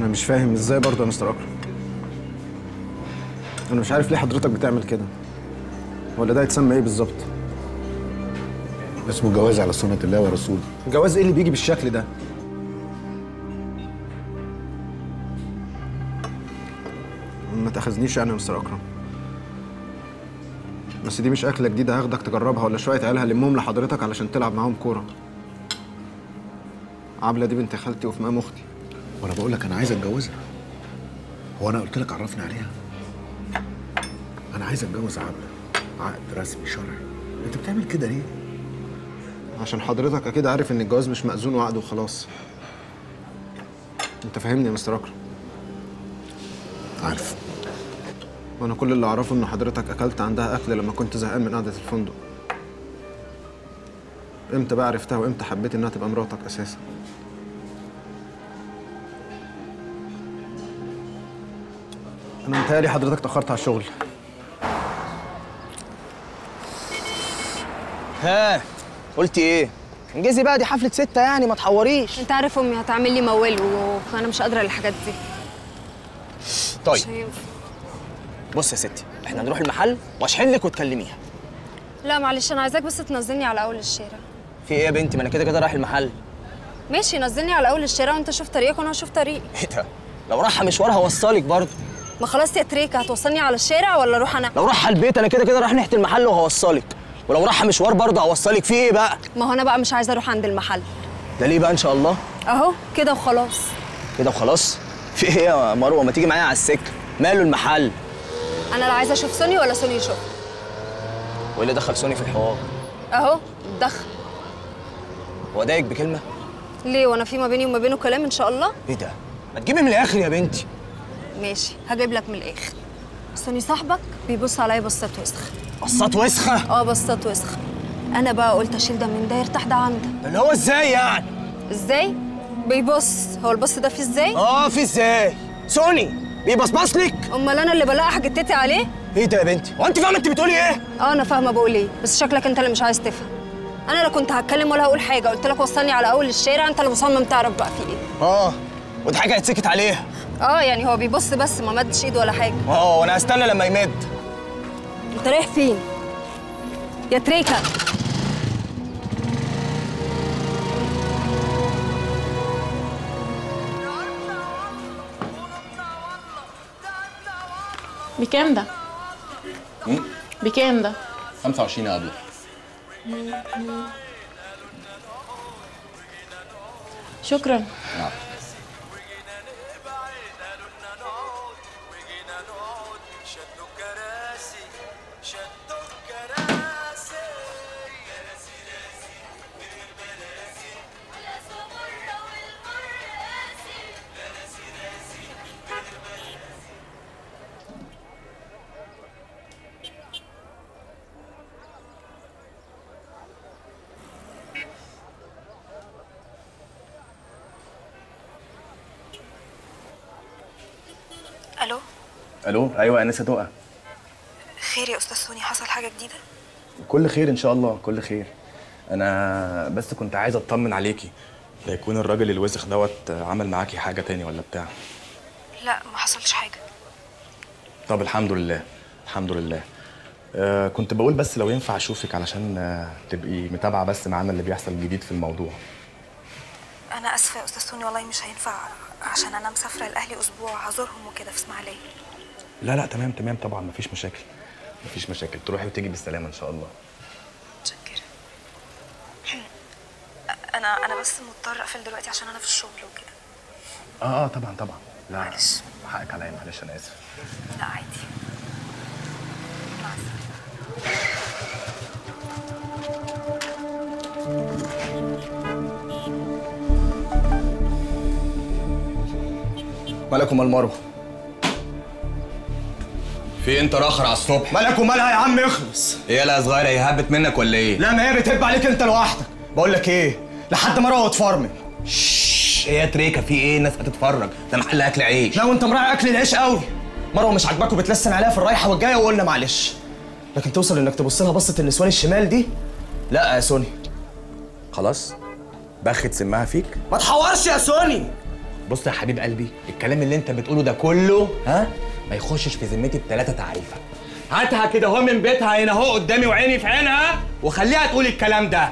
انا مش فاهم ازاي برضه يا مستر اكرم انا مش عارف ليه حضرتك بتعمل كده ولا ده يتسمى ايه بالظبط اسمه جواز على سنة الله ورسوله الجواز ايه اللي بيجي بالشكل ده ما تاخذنيش يعني يا مستر اكرم بس دي مش اكله جديده هاخدك تجربها ولا شويه عيال هلمهم لحضرتك علشان تلعب معاهم كوره عبله دي بنت خالتي وفي مقام اختي وانا بقول لك انا عايز اتجوزها هو انا قلت لك عرفني عليها انا عايز اتجوز عبله عقد رسمي شرعي انت بتعمل كده ليه عشان حضرتك اكيد عارف ان الجواز مش مأذون وعقد وخلاص انت فاهمني يا مستر اكرم عارف وانا كل اللي اعرفه ان حضرتك اكلت عندها اكل لما كنت زهقان من قعده الفندق امتى بقى عرفتها وامتى حبيت انها تبقى مراتك اساسا انا متهيألي حضرتك اتاخرت على الشغل ها قلتي ايه انجزي بقى دي حفله ستة يعني ما تحوريش انت عارف امي هتعمل لي موال وانا مش قادره للحاجات دي طيب مش هينفع بص يا ستي احنا نروح المحل واشحن لك وتكلميها لا معلش انا عايزاك بس تنزلني على اول الشارع في ايه يا بنتي ما انا كده كده رايح المحل ماشي نزلني على اول الشارع وانت شوف طريقك وانا اشوف طريقي ايه ده لو رايحه مشوار هوصلك برضه ما خلاص يا تريكه هتوصلني على الشارع ولا اروح انا لو رايحه البيت انا كده كده رايح ناحيه المحل وهوصلك ولو رايحه مشوار برضه هوصلك في ايه بقى ما هو انا بقى مش عايزه اروح عند المحل ده ليه بقى ان شاء الله اهو كده وخلاص كده وخلاص في ايه يا مروه ما تيجي معايا على السكه ماله المحل انا لا عايزه اشوف سوني ولا سوني يشوف وايه اللي دخل سوني في الحوار اهو اتدخل هو ضايقك بكلمه ليه وانا في ما بيني وما بينه كلام ان شاء الله ايه ده ما تجيبي من الاخر يا بنتي ماشي هجيب لك من الاخر سوني صاحبك بيبص عليا بصات وسخ قصات وسخه اه بصات وسخ انا بقى قلت اشيل ده من ده يرتاح ده عن ده اللي هو ازاي يعني ازاي بيبص هو البص ده فيه ازاي اه في ازاي سوني بيبصبص لك امال انا اللي بلاقي جتتي عليه ايه ده يا بنتي هو انت فاهمه انت بتقولي ايه اه انا فاهمه بقول ايه بس شكلك انت اللي مش عايز تفهم انا لا كنت هتكلم ولا هقول حاجه قلت لك وصلني على اول الشارع انت اللي مصمم تعرف بقى في ايه اه ودي حاجه هيتسكت عليها اه يعني هو بيبص بس ما مدش ايده ولا حاجه اه وانا هستنى لما يمد انت رايح فين يا تريكه بكام ده؟ بكام ده؟ 25 قبل شكرا نعم الو الو ايوه انسه دقه خير يا استاذ سوني حصل حاجه جديده كل خير ان شاء الله كل خير انا بس كنت عايز اطمن عليكي لا يكون الراجل الوسخ دوت عمل معاكي حاجه تاني ولا بتاع لا ما حصلش حاجه طب الحمد لله الحمد لله آه كنت بقول بس لو ينفع اشوفك علشان آه تبقي متابعه بس معانا اللي بيحصل جديد في الموضوع انا اسفه يا استاذ سوني والله مش هينفع عشان انا مسافره لاهلي اسبوع هزورهم وكده في اسماعيليه لا لا تمام تمام طبعا مفيش مشاكل مفيش مشاكل تروحي وتيجي بالسلامه ان شاء الله متشكره انا انا بس مضطر اقفل دلوقتي عشان انا في الشغل وكده اه اه طبعا طبعا لا معلش. حقك عليا معلش انا اسف لا عادي مع السلامه مالك ومال مروه في انت راخر على الصبح مالك ومالها يا عم اخلص ايه يا صغيره هي هبت منك ولا ايه لا ما هي بتهب عليك انت لوحدك بقول لك ايه لحد مروه وتفرمل شش، ايه يا تريكه في ايه الناس هتتفرج ده محل اكل عيش لا وانت مراعي اكل العيش قوي مروه مش عاجباك وبتلسن عليها في الرايحه والجايه وقلنا معلش لكن توصل انك تبص لها بصه النسوان الشمال دي لا يا سوني خلاص بخت سمها فيك ما تحورش يا سوني بص يا حبيب قلبي الكلام اللي انت بتقوله ده كله ها ما يخشش في ذمتي بثلاثه تعريفه هاتها كده اهو من بيتها هنا اهو قدامي وعيني في عينها وخليها تقول الكلام ده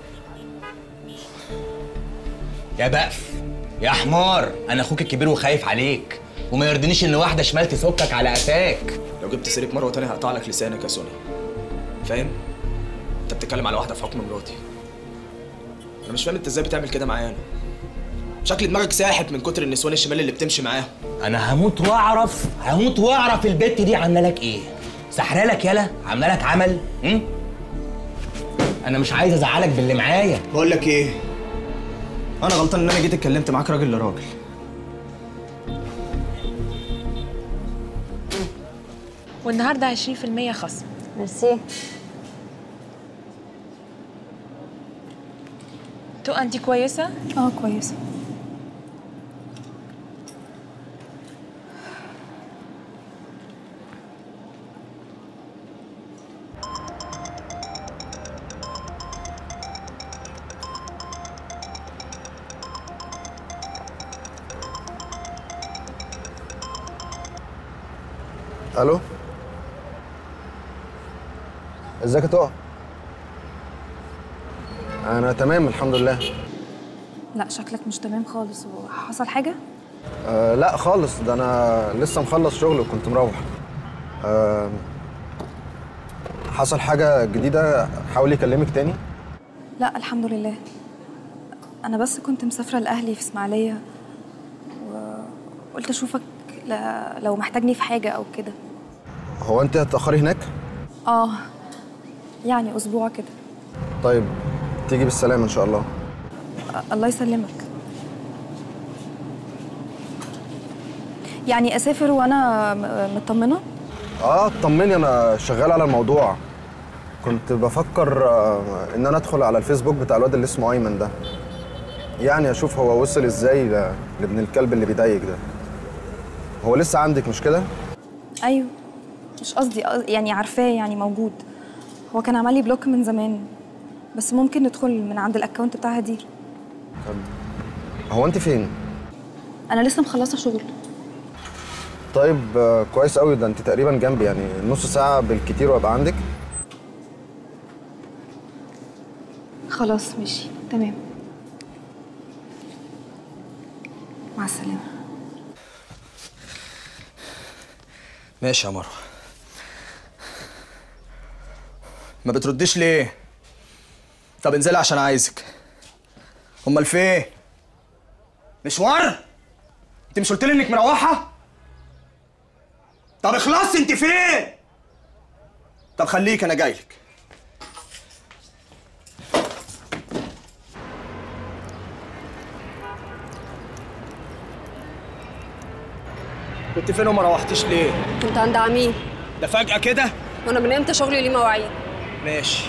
يا بقف يا حمار انا اخوك الكبير وخايف عليك وما يرضينيش ان واحده شمال تسكك على قفاك لو جبت سيرك مره تانية هقطع لك لسانك يا سوني فاهم انت بتتكلم على واحده في حكم مراتي انا مش فاهم انت ازاي بتعمل كده معايا انا شكل دماغك ساحت من كتر النسوان الشمال اللي بتمشي معاهم انا هموت واعرف هموت واعرف البت دي عامله لك ايه سحرة لك يالا عامله لك عمل م? انا مش عايز ازعلك باللي معايا بقول لك ايه انا غلطان ان انا جيت اتكلمت معاك راجل لراجل والنهارده 20% خصم ميرسي تو انت كويسه اه كويسه الو ازيك يا طه انا تمام الحمد لله لا شكلك مش تمام خالص وحصل حاجه أه لا خالص ده انا لسه مخلص شغل وكنت مروح أه حصل حاجه جديده حاول يكلمك تاني لا الحمد لله انا بس كنت مسافره لاهلي في اسماعيليه وقلت اشوفك ل- لو محتاجني في حاجه او كده هو انت هتاخري هناك اه يعني اسبوع كده طيب تيجي بالسلامه ان شاء الله أ- الله يسلمك يعني اسافر وانا م- مطمنه اه اطمني انا شغال على الموضوع كنت بفكر آه، ان انا ادخل على الفيسبوك بتاع الواد اللي اسمه ايمن ده يعني اشوف هو وصل ازاي ل- لابن الكلب اللي بيضايق ده هو لسه عندك مش كده ايوه مش قصدي قص- يعني عارفاه يعني موجود هو كان عمل لي بلوك من زمان بس ممكن ندخل من عند الاكونت بتاع هدير هو انت فين انا لسه مخلصه شغل طيب آه، كويس قوي ده انت تقريبا جنبي يعني نص ساعه بالكتير وابقى عندك خلاص ماشي تمام مع السلامه ماشي يا مروه ما بترديش ليه طب انزلي عشان عايزك امال فين مشوار انت مش قلت لي انك مروحه طب اخلصي انت فين طب خليك انا جايلك كنت فين وما روحتيش ليه كنت عند عميل ده فجأة كده وانا من امتى شغلي ليه مواعيد ماشي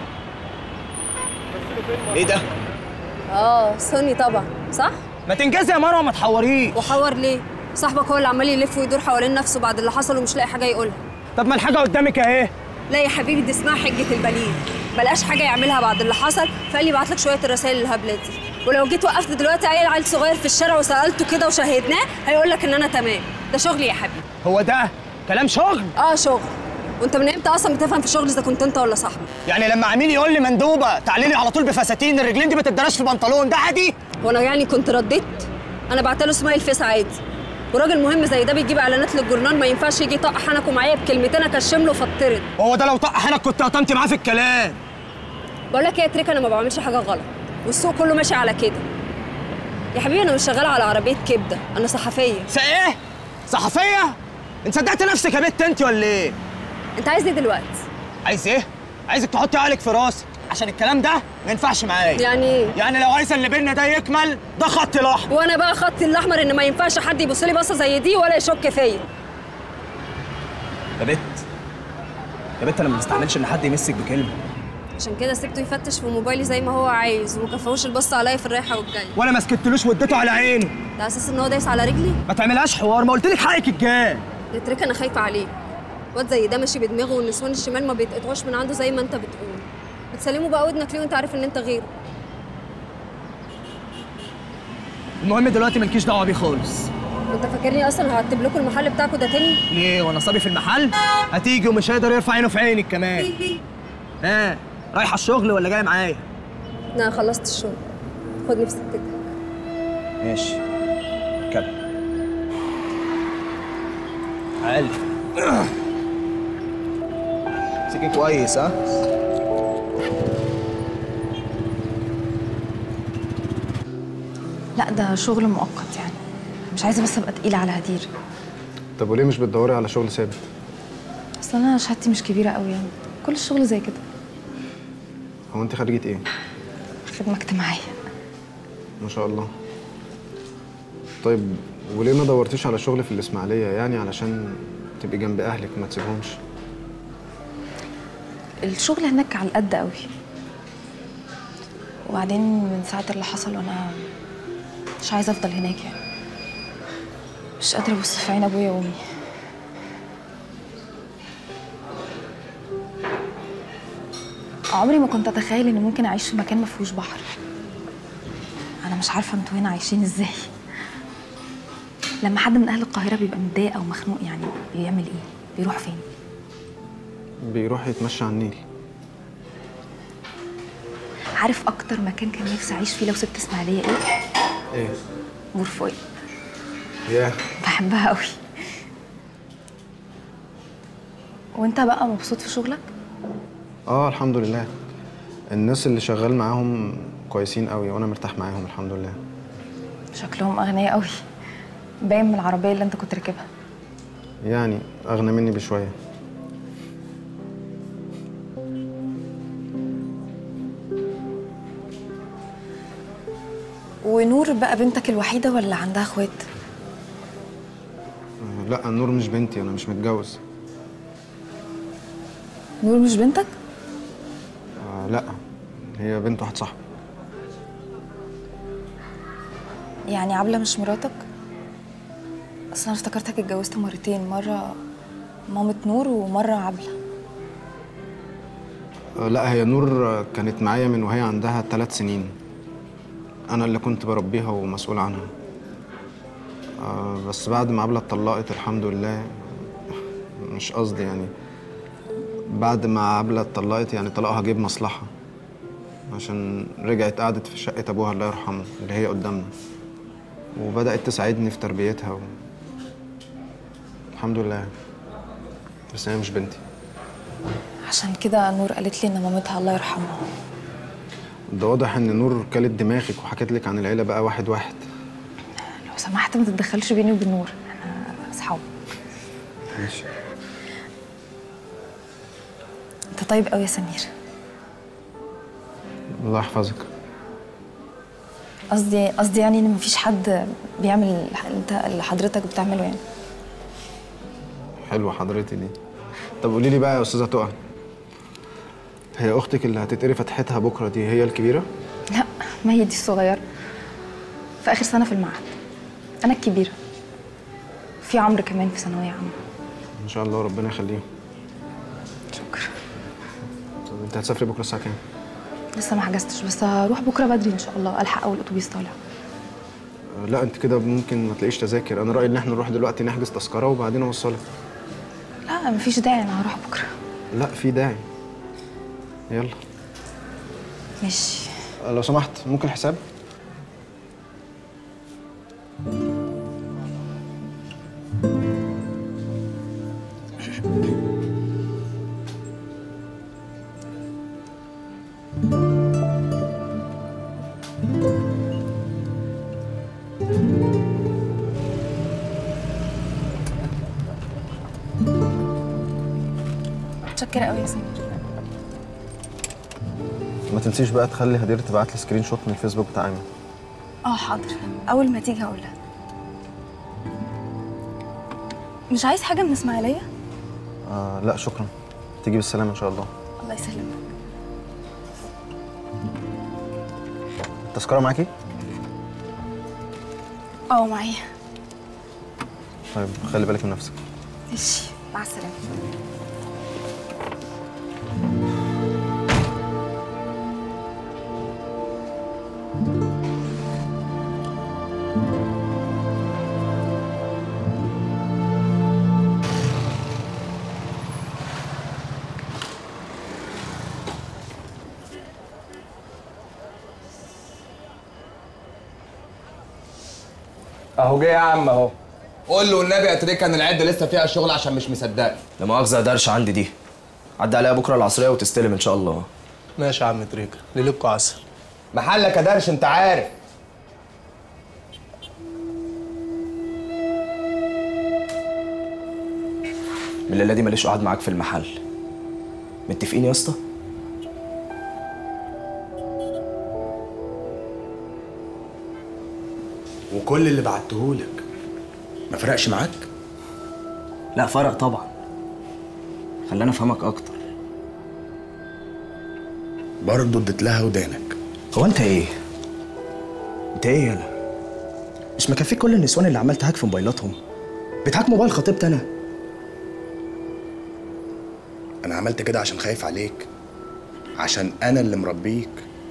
ايه ده؟ اه سوني طبعا صح ما تنجزي يا مروه ما تحوريش وحور ليه صاحبك هو اللي عمال يلف ويدور حوالين نفسه بعد اللي حصل ومش لاقي حاجه يقولها طب ما الحاجه قدامك اهي لا يا حبيبي دي اسمها حجه البليد بلاش حاجه يعملها بعد اللي حصل فقال لي بعت لك شويه الرسائل الهبله دي ولو جيت وقفت دلوقتي عيل عيل صغير في الشارع وسالته كده وشاهدناه هيقول لك ان انا تمام ده شغلي يا حبيبي هو ده كلام شغل اه شغل وانت من امتى اصلا بتفهم في الشغل اذا كنت انت ولا صاحبك يعني لما عميل يقول لي مندوبه تعالي لي على طول بفساتين الرجلين دي ما تتدرش في البنطلون ده عادي وانا يعني كنت رديت انا بعت له سمايل فيس عادي وراجل مهم زي ده بيجيب اعلانات للجورنال ما ينفعش يجي يطق حنكه معايا بكلمتين اكشم له فطرد هو ده لو طق حنك كنت قطمتي معاه في الكلام بقول لك ايه يا تريك انا ما بعملش حاجه غلط والسوق كله ماشي على كده يا حبيبي انا مش شغاله على عربيه كبده انا صحفيه س ايه صحفيه انت صدقت نفسك يا بت انت ولا ايه انت عايز ايه دلوقتي عايز ايه عايزك تحطي عقلك في راسك عشان الكلام ده ما ينفعش معايا يعني ايه يعني لو عايزه اللي بينا ده يكمل ده خط الاحمر وانا بقى خطي الاحمر ان ما ينفعش حد يبص لي بصه زي دي ولا يشك فيا يا بت يا بت انا ما بستعملش ان حد يمسك بكلمه عشان كده سبته يفتش في موبايلي زي ما هو عايز وما كفاهوش البص عليا في الرايحه والجايه ولا ما سكتلوش واديته على عينه ده اساس ان هو دايس على رجلي ما تعملهاش حوار ما قلت لك حقك الجاي يا تريك انا خايفه عليه واد زي ده ماشي بدماغه والنسوان الشمال ما بيتقطعوش من عنده زي ما انت بتقول بتسلمه بقى ودنك ليه وانت عارف ان انت غيره المهم دلوقتي مالكيش دعوه بيه خالص انت فاكرني اصلا هرتب لكم المحل بتاعكم ده تاني ليه وانا صبي في المحل هتيجي ومش هيقدر يرفع عينه في عينك كمان ها رايحه الشغل ولا جايه معايا انا خلصت الشغل خدني في سكتك ماشي كمل تعالي سكين كويس ها لا ده شغل مؤقت يعني مش عايزه بس ابقى تقيله على هدير طب وليه مش بتدوري على شغل ثابت اصل انا شهادتي مش كبيره قوي يعني كل الشغل زي كده هو انت خريجه ايه خدمه اجتماعيه ما شاء الله طيب وليه ما دورتيش على شغل في الاسماعيليه يعني علشان تبقي جنب اهلك ما تسيبهمش الشغل هناك على القد قوي وبعدين من ساعه اللي حصل وانا مش عايزه افضل هناك يعني مش قادره ابص في عين ابويا وامي عمري ما كنت اتخيل ان ممكن اعيش في مكان ما فيهوش بحر انا مش عارفه انتوا هنا عايشين ازاي لما حد من اهل القاهره بيبقى متضايق او مخنوق يعني بيعمل ايه بيروح فين بيروح يتمشى على النيل عارف اكتر مكان كان نفسي اعيش فيه لو سبت اسماعيليه ايه ايه بور فؤاد ياه بحبها قوي وانت بقى مبسوط في شغلك اه الحمد لله الناس اللي شغال معاهم كويسين قوي وانا مرتاح معاهم الحمد لله شكلهم اغنياء قوي باين من العربيه اللي انت كنت راكبها يعني اغنى مني بشويه ونور بقى بنتك الوحيده ولا عندها اخوات آه، لا نور مش بنتي انا مش متجوز نور مش بنتك آه لا هي بنت واحد صاحبي يعني عبله مش مراتك اصل انا افتكرتك اتجوزت مرتين مره مامة نور ومره عبله آه لا هي نور آه، كانت معايا من وهي عندها ثلاث سنين انا اللي كنت بربيها ومسؤول عنها آه بس بعد ما عبلة اتطلقت الحمد لله مش قصدي يعني بعد ما عبلة اتطلقت يعني طلقها جيب مصلحة عشان رجعت قعدت في شقة أبوها الله يرحمه اللي هي قدامنا وبدأت تساعدني في تربيتها و... الحمد لله بس هي مش بنتي عشان كده نور قالت لي ان مامتها الله يرحمها ده واضح إن نور كلت دماغك وحكت لك عن العيلة بقى واحد واحد لو سمحت ما تتدخلش بيني وبين نور احنا اصحاب ماشي انت طيب قوي يا سمير الله يحفظك قصدي قصدي يعني ان مفيش حد بيعمل اللي انت اللي حضرتك بتعمله يعني حلوة حضرتي دي طب قولي لي بقى يا أستاذة تقى هي أختك اللي هتتقري فتحتها بكرة دي هي الكبيرة؟ لا ما هي دي الصغيره في اخر سنه في المعهد انا الكبيره في عمرو كمان في ثانويه عامه إن شاء الله ربنا يخليهم شكرا طب أنت هتسافري بكرة الساعة كام؟ لسه ما حجزتش بس هروح بكره بدري ان شاء الله الحق اول اتوبيس طالع آه، لا أنت كده ممكن ما تلاقيش تذاكر أنا رأيي إن إحنا نروح دلوقتي نحجز تذكرة وبعدين أوصلك لا مفيش داعي انا هروح بكره لا في داعي يلا ماشي آه، لو سمحت ممكن حساب؟ متشكره قوي يا سمير ما تنسيش بقى تخلي هدير تبعت لي سكرين شوت من الفيسبوك بتاع ايمن اه حاضر اول ما تيجي هقولها مش عايز حاجه من اسماعيليه آه لا شكرا تيجي بالسلامة إن شاء الله الله يسلمك التذكرة معاكي؟ اه معايا طيب خلي بالك من نفسك ماشي مع السلامه اهو جه يا عم اهو قول له والنبي يا تريكه ان العده لسه فيها شغل عشان مش مصدقني لا مؤاخذه يا درش عندي دي عدي عليها بكره العصريه وتستلم ان شاء الله ماشي يا عم تريكة ليلكوا عسل محلك يا درش انت عارف من الليله دي ماليش قعد معاك في المحل متفقين يا اسطى وكل اللي بعتهولك ما فرقش معاك لا فرق طبعا خلاني افهمك اكتر برضه اديت لها ودانك هو انت ايه انت ايه يالا مش مكفيك كل النسوان اللي عمال تهاك في موبايلاتهم بتهاك موبايل خطيبتي انا انا عملت كده عشان خايف عليك عشان انا اللي مربيك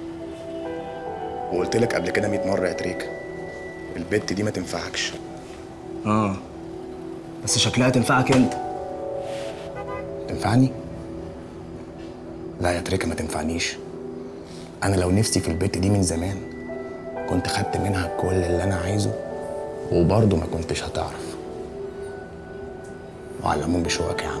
وقلت لك قبل كده 100 مره يا تريكه البت دي ما تنفعكش اه بس شكلها تنفعك انت تنفعني لا يا تريكه ما تنفعنيش انا لو نفسي في البت دي من زمان كنت خدت منها كل اللي انا عايزه وبرضه ما كنتش هتعرف وعلى العموم بشوقك يا عم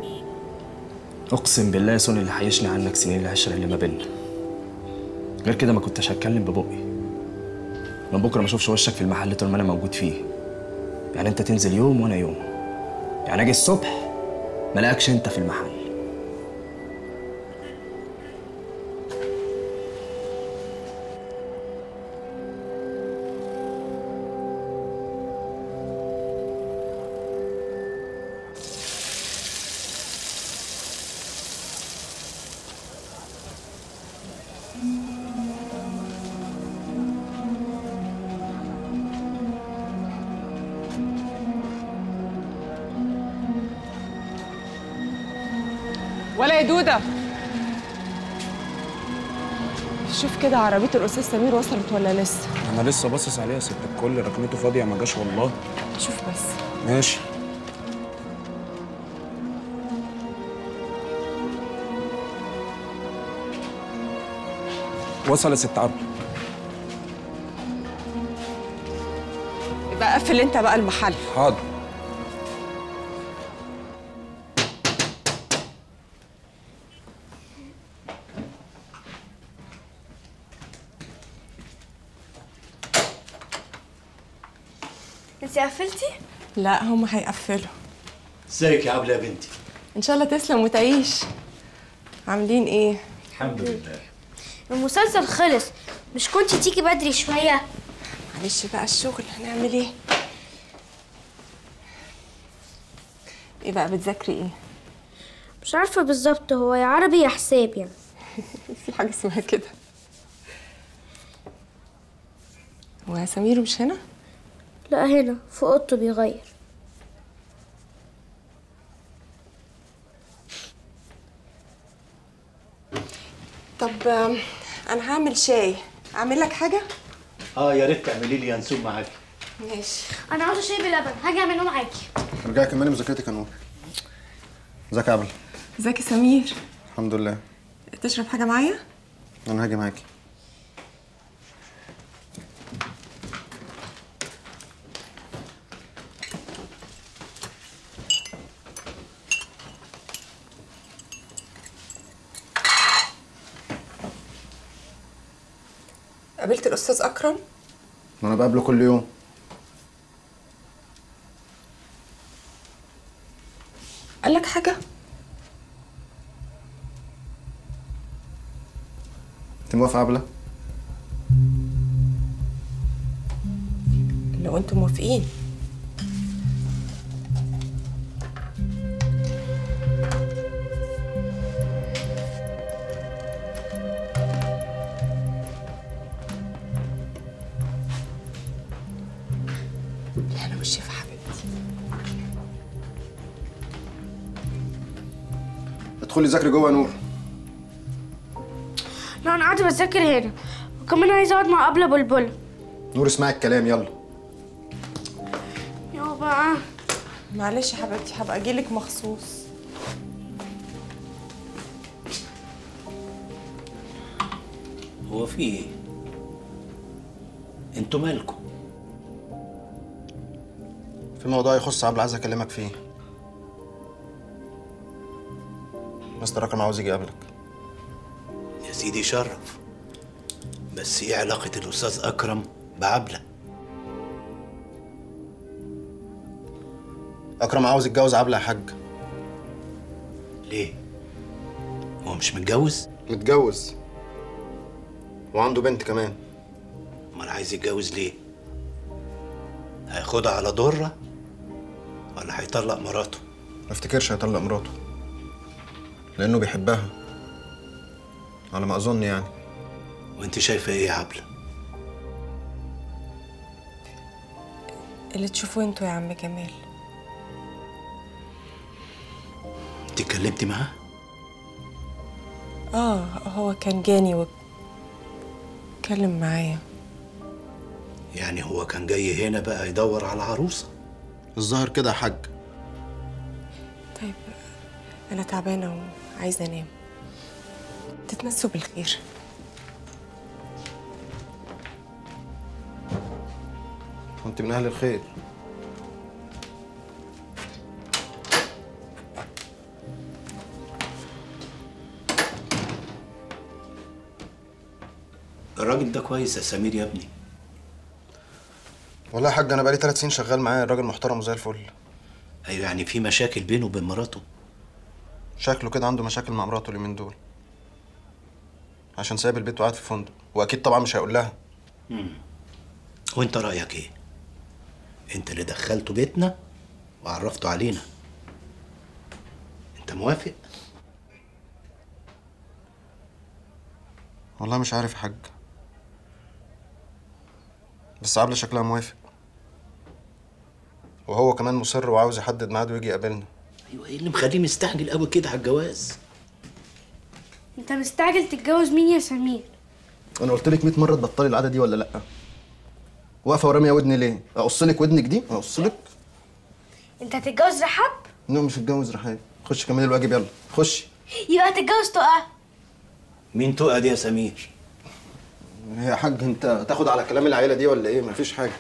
اقسم بالله يا سوني اللي حيشني عنك سنين العشره اللي ما بيننا غير كده ما كنتش هتكلم ببقي من بكره ما اشوفش وشك في المحل طول ما انا موجود فيه يعني انت تنزل يوم وانا يوم يعني اجي الصبح ما الاقيكش انت في المحل ولا يا دودة شوف كده عربية الأستاذ سمير وصلت ولا لسه انا لسه باصص عليها ست الكل ركنته فاضيه ما جاش والله شوف بس ماشي وصل يا ست عبد يبقى قفل انت بقى المحل حاضر انت قفلتي؟ لا هم هيقفلوا ازيك يا عبلة يا بنتي ان شاء الله تسلم وتعيش عاملين ايه الحمد لله المسلسل خلص مش كنت تيجي بدري شوية معلش بقى الشغل هنعمل ايه ايه بقى بتذاكري ايه مش عارفة بالظبط هو يا عربي يا حساب يعني في حاجه اسمها كده هو سمير مش هنا لا هنا في اوضته بيغير طب آم، انا هعمل شاي اعمل لك حاجه اه يا ريت تعملي لي ينسوب معاكي ماشي انا عاوزة شاي بلبن هاجي اعمله معاكي ارجعي كملي مذاكرتك يا نور ازيك يا عبل ازيك يا سمير الحمد لله تشرب حاجه معايا انا هاجي معاكي قابلت الاستاذ اكرم ما انا بقابله كل يوم قال لك حاجه انت موافقه عبله لو انتم موافقين انا مش شايفه حبيبتي ادخلي ذاكري جوه يا نور لا انا قاعدة بذاكر هنا وكمان عايزة اقعد مع أبلة بلبل نور اسمعي الكلام يلا يابا معلش يا حبيبتي هبقى اجيلك مخصوص هو في ايه انتوا مالكم في موضوع يخص عبد عايز اكلمك فيه مستر اكرم عاوز يجي يقابلك يا سيدي شرف بس ايه علاقة الأستاذ أكرم بعبلة؟ اكرم عاوز يتجوز عبلة يا حاج ليه؟ هو مش متجوز؟ متجوز وعنده بنت كمان أمال عايز يتجوز ليه؟ هياخدها على ضرة ولا هيطلق مراته؟ ما افتكرش هيطلق مراته لانه بيحبها على ما اظن يعني وانت شايفة ايه يا عبلة؟ اللي تشوفوه انتوا يا عم جمال انت اتكلمتي معاه؟ اه هو كان جاني واتكلم معايا يعني هو كان جاي هنا بقى يدور على عروسة الظاهر كده يا حاج طيب انا تعبانه وعايزه انام تتمسوا بالخير كنت من اهل الخير الراجل ده كويس يا سمير يا ابني والله يا حاج انا بقالي ثلاث سنين شغال معاه الراجل محترم وزي الفل ايوه يعني في مشاكل بينه وبين مراته شكله كده عنده مشاكل مع مراته اليومين دول عشان سايب البيت وقاعد في فندق واكيد طبعا مش هيقول لها مم. وانت رايك ايه انت اللي دخلته بيتنا وعرفته علينا انت موافق والله مش عارف يا حاج بس عبلة شكلها موافق وهو كمان مصر وعاوز يحدد ميعاد ويجي يقابلنا ايوه ايه اللي مخليه مستعجل قوي كده على الجواز انت مستعجل تتجوز مين يا سمير انا قلت لك 100 مره تبطلي العاده دي ولا لا واقفه وراميه ودني ليه اقص لك ودنك دي اقص لك انت هتتجوز رحاب نو مش هتجوز رحاب خش كملي الواجب يلا خشي يبقى هتتجوز تقى مين تقى دي يا سمير يا حاج انت تاخد على كلام العيله دي ولا ايه مفيش حاجه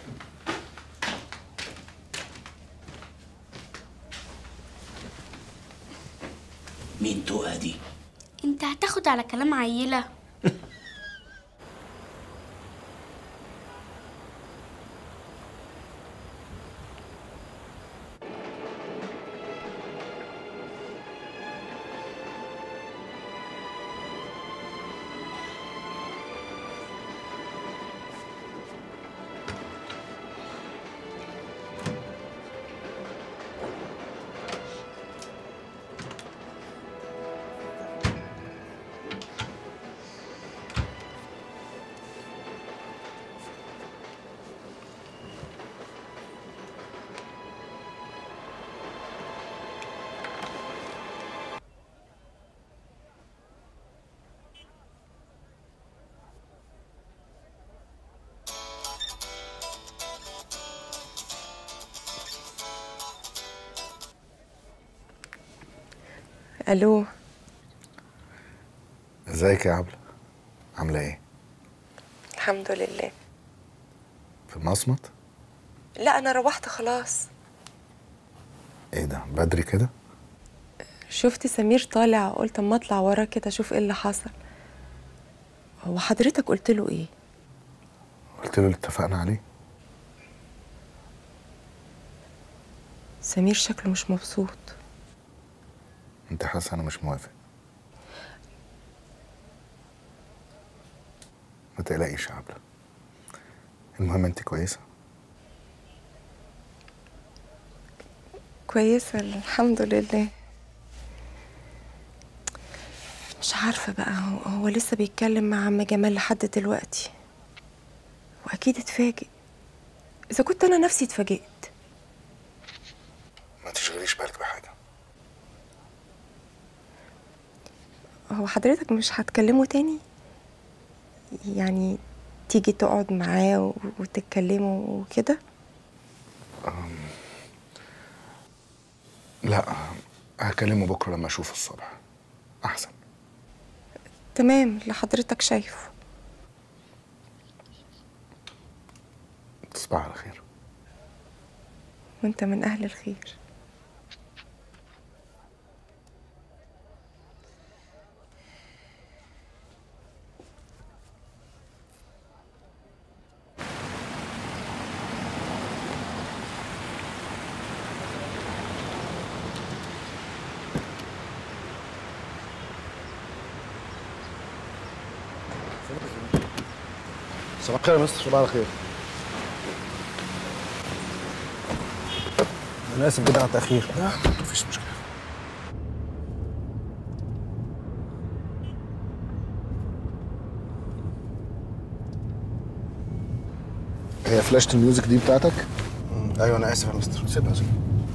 مين تقى دي انت هتاخد على كلام عيلة الو ازيك يا عبلة عاملة ايه؟ الحمد لله في المصمت؟ لا انا روحت خلاص ايه ده بدري كده؟ شفت سمير طالع قلت اما اطلع وراه كده اشوف ايه اللي حصل هو حضرتك قلت له ايه قلت له اللي اتفقنا عليه سمير شكله مش مبسوط انت حاسس انا مش موافق ما تقلقيش يا عبلة المهم انت كويسة كويسة الحمد لله مش عارفة بقى هو, هو لسه بيتكلم مع عم جمال لحد دلوقتي وأكيد اتفاجئ إذا كنت أنا نفسي اتفاجئت ما تشغليش بالك بحاجة هو حضرتك مش هتكلمه تاني يعني تيجي تقعد معاه و- وتتكلموا وكده لا هكلمه بكرة لما اشوفه الصبح احسن تمام اللي حضرتك شايفه تصبح على خير وانت من اهل الخير صباح الخير يا مستر صباح الخير انا اسف جدا على التاخير لا مفيش مشكله هي فلاشة الميوزك دي بتاعتك؟ ايوه انا اسف يا مستر سيبها سيبها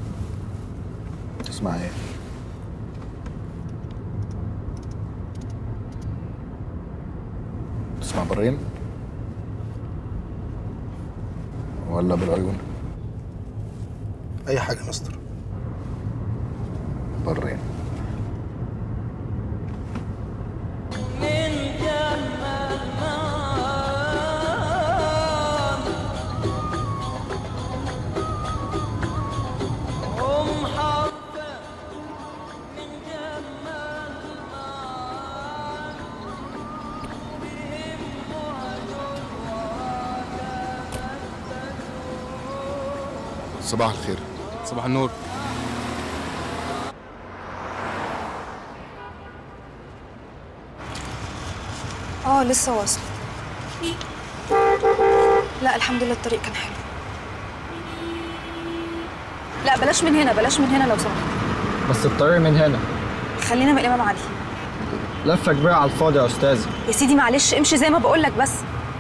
تسمع ايه؟ تسمع برين؟ ولا بالعيون؟ اي حاجة يا مستر برين صباح الخير صباح النور اه لسه واصل لا الحمد لله الطريق كان حلو لا بلاش من هنا بلاش من هنا لو سمحت بس الطريق من هنا خلينا من الامام علي لفه كبيره على الفاضي يا استاذه يا سيدي معلش امشي زي ما بقول لك بس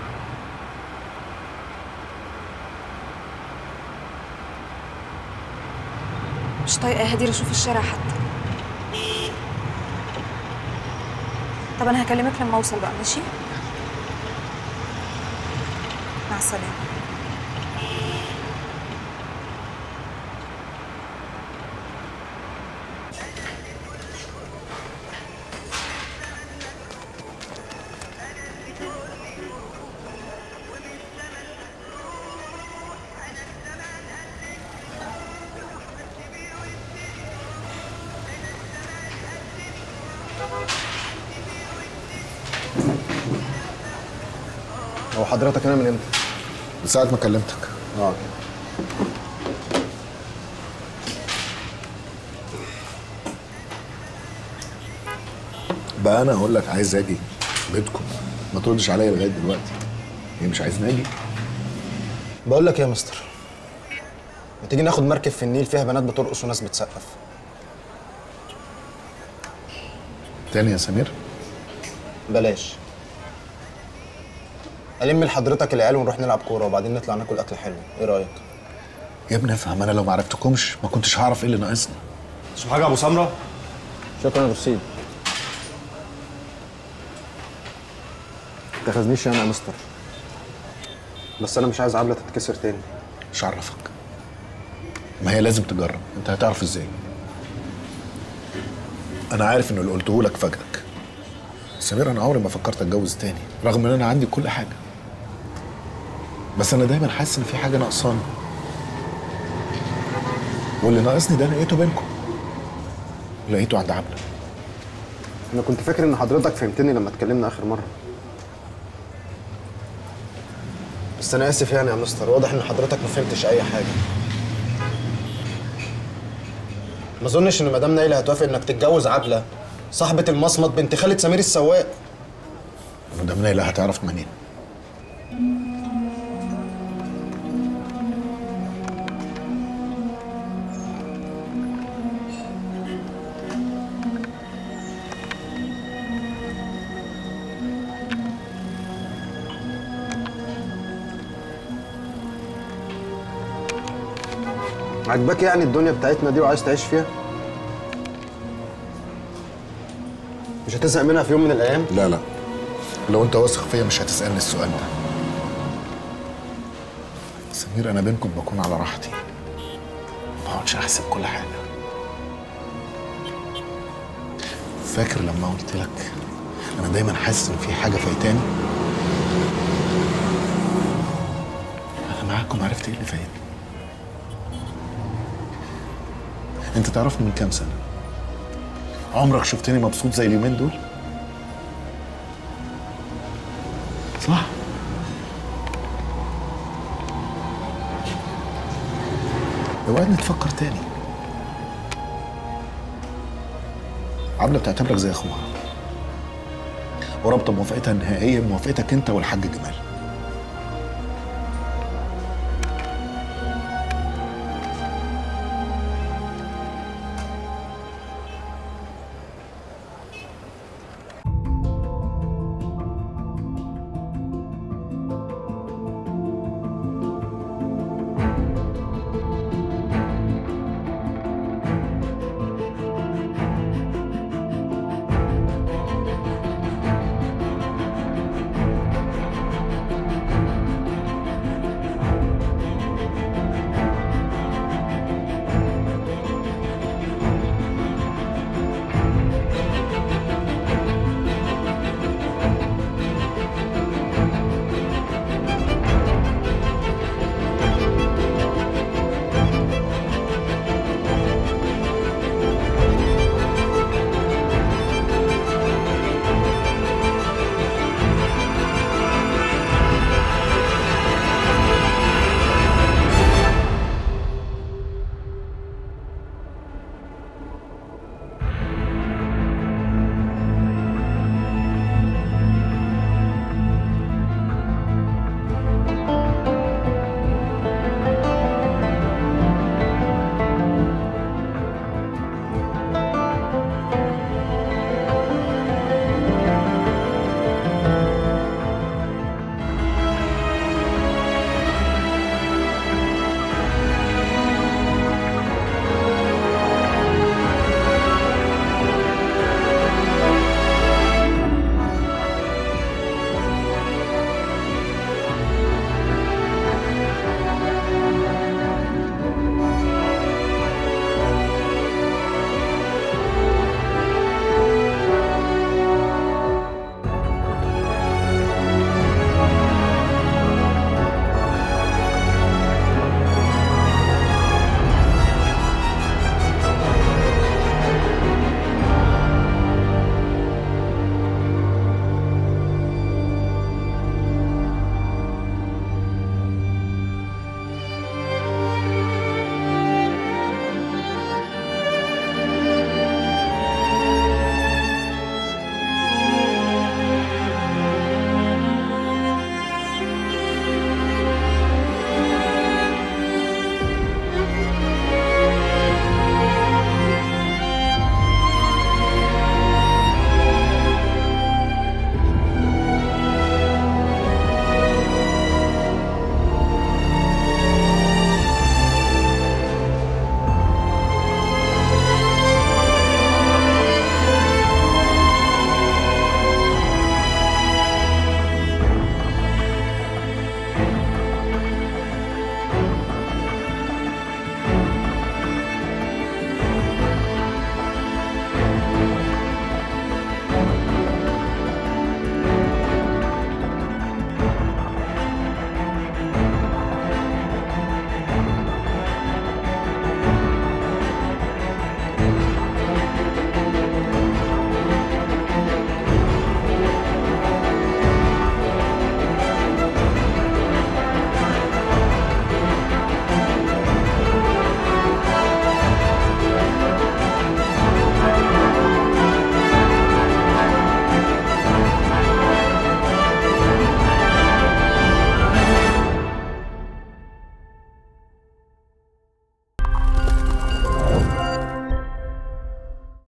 مش طايقه هدير اشوف الشارع حتى طب انا هكلمك لما اوصل بقى ماشي مع السلامه هو حضرتك هنا من امتى؟ من ساعة ما كلمتك اه بقى انا اقول لك عايز اجي بيتكم ما تردش عليا لغايه دلوقتي هي مش عايزني اجي بقول لك ايه يا مستر ما تيجي ناخد مركب في النيل فيها بنات بترقص وناس بتسقف تاني يا سمير بلاش الم لحضرتك العيال ونروح نلعب كوره وبعدين نطلع ناكل اكل حلو ايه رايك يا ابني افهم انا لو ما عرفتكمش ما كنتش هعرف ايه اللي ناقصني تشوف حاجه يا ابو سمره شكرا يا ابو سيد تاخذنيش انا يا مستر بس انا مش عايز عبله تتكسر تاني مش عرفك ما هي لازم تجرب انت هتعرف ازاي انا عارف ان اللي قلته لك فاجئك سمير انا عمري ما فكرت اتجوز تاني رغم ان انا عندي كل حاجه بس انا دايما حاسس ان في حاجه ناقصاني واللي ناقصني ده لقيته بينكم لقيته عند عبله انا كنت فاكر ان حضرتك فهمتني لما اتكلمنا اخر مره بس انا اسف يعني يا مستر واضح ان حضرتك ما فهمتش اي حاجه ما اظنش ان مدام نايله هتوافق انك تتجوز عبله صاحبه المصمت بنت خالد سمير السواق مدام نايله هتعرف منين عجباك يعني الدنيا بتاعتنا دي وعايز تعيش فيها مش هتزهق منها في يوم من الايام لا لا لو انت واثق فيا مش هتسالني السؤال ده سمير انا بينكم بكون على راحتي ما بقعدش احسب كل حاجه فاكر لما قلت لك انا دايما حاسس ان في حاجه فايتاني انا معاكم عرفت ايه اللي فايتني انت تعرفني من كام سنه عمرك شفتني مبسوط زي اليومين دول صح اوعدني تفكر تاني عبلة بتعتبرك زي اخوها ورابطه موافقتها النهائيه بموافقتك انت والحاج جمال